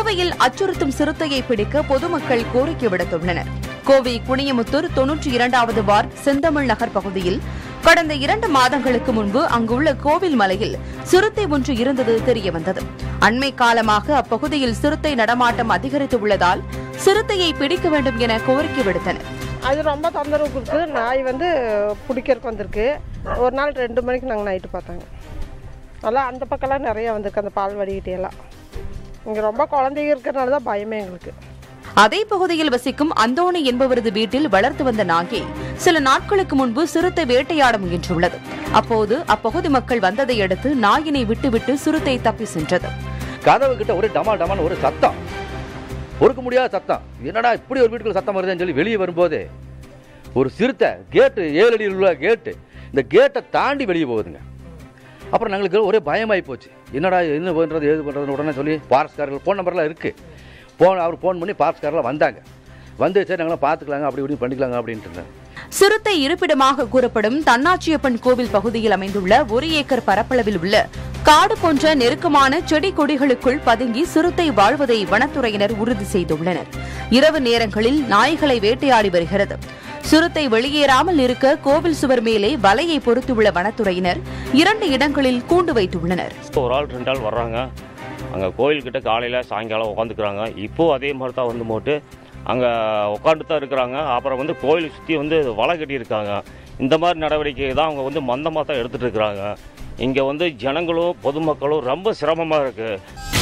கோவையில் அச்சுறுத்தும் சிறுத்தையை பிடிக்க பொதுமக்கள் கோரிக்கை விடுத்துள்ளனர் கோவை குனியமுத்தூர் தொன்னூற்றி இரண்டாவது வார்டு செந்தமிழ் நகர் பகுதியில் கடந்த இரண்டு மாதங்களுக்கு முன்பு அங்குள்ள கோவில் மலையில் சிறுத்தை ஒன்று இருந்தது தெரியவந்தது அண்மை காலமாக அப்பகுதியில் சிறுத்தை நடமாட்டம் அதிகரித்துள்ளதால் சிறுத்தையை பிடிக்க வேண்டும் என கோரிக்கை விடுத்தனர் அது ரொம்ப தொந்தரவு கொடுத்து நாய் வந்து பிடிக்கிறதுக்கு வந்திருக்கு ஒரு நாள் ரெண்டு மணிக்கு நாங்கள் நைட்டு பார்த்தாங்க அதெல்லாம் அந்த பக்கம்லாம் நிறைய வந்திருக்கு அந்த பால் வடிகிட்டே எல்லாம் இங்கே ரொம்ப குழந்தைங்க இருக்கிறனால தான் பயமே எங்களுக்கு அதே பகுதியில் வசிக்கும் அந்தோணி என்பவரது வீட்டில் வளர்த்து வந்த நாயை சில நாட்களுக்கு முன்பு சிறுத்தை வேட்டையாட முயன்றுள்ளது அப்போது அப்பகுதி மக்கள் வந்ததை அடுத்து நாயினை விட்டுவிட்டு சிறுத்தை தப்பி சென்றது கதவு கிட்ட ஒரே டமால் டமால் ஒரு சத்தம் பொறுக்க முடியாத சத்தம் என்னடா இப்படி ஒரு வீட்டுக்குள்ள சத்தம் வருதுன்னு சொல்லி வெளியே வரும்போது ஒரு சிறுத்தை கேட்டு ஏழு அடி உள்ள கேட்டு இந்த கேட்டை தாண்டி வெளியே போகுதுங்க அப்புறம் எங்களுக்கு ஒரே பயமாகி போச்சு என்னடா என்ன பண்ணுறது ஏது பண்ணுறதுன்னு உடனே சொல்லி ஃபாரஸ்ட்காரர்கள் ஃபோன் நம்பர்லாம் இருக்குது ஃபோன் அவர் ஃபோன் பண்ணி ஃபாரஸ்ட்காரெலாம் வந்தாங்க வந்து சரி நாங்களாம் பார்த்துக்கலாங்க அப்படி இப்படி பண்ணிக்கலாங்க அப்படின்ட்டு இருந்தாங்க சிறுத்தை இருப்பிடமாக கூறப்படும் தன்னாட்சியப்பன் கோவில் பகுதியில் அமைந்துள்ள ஒரு ஏக்கர் பரப்பளவில் உள்ள காடு போன்ற நெருக்கமான செடி கொடிகளுக்குள் பதுங்கி சிறுத்தை வாழ்வதை வனத்துறையினர் உறுதி செய்துள்ளனர் இரவு நேரங்களில் நாய்களை வேட்டையாடி வருகிறது சிறுத்தை வெளியேறாமல் இருக்க கோவில் சுவர் மேலே வலையை பொருத்தியுள்ள வனத்துறையினர் இரண்டு இடங்களில் கூண்டு வைத்துள்ளனர் ஒரு ஆள் ரெண்டு ஆள் வர்றாங்க அங்கே கோயில்கிட்ட காலையில் சாயங்காலம் உட்காந்துக்கிறாங்க இப்போது அதே மாதிரி தான் வந்து போட்டு அங்கே உட்காந்து தான் இருக்கிறாங்க அப்புறம் வந்து கோயிலை சுற்றி வந்து வலை கட்டியிருக்காங்க இந்த மாதிரி நடவடிக்கை தான் அவங்க வந்து மந்தமாக தான் எடுத்துகிட்டு இருக்கிறாங்க இங்கே வந்து ஜனங்களும் பொதுமக்களும் ரொம்ப சிரமமாக இருக்குது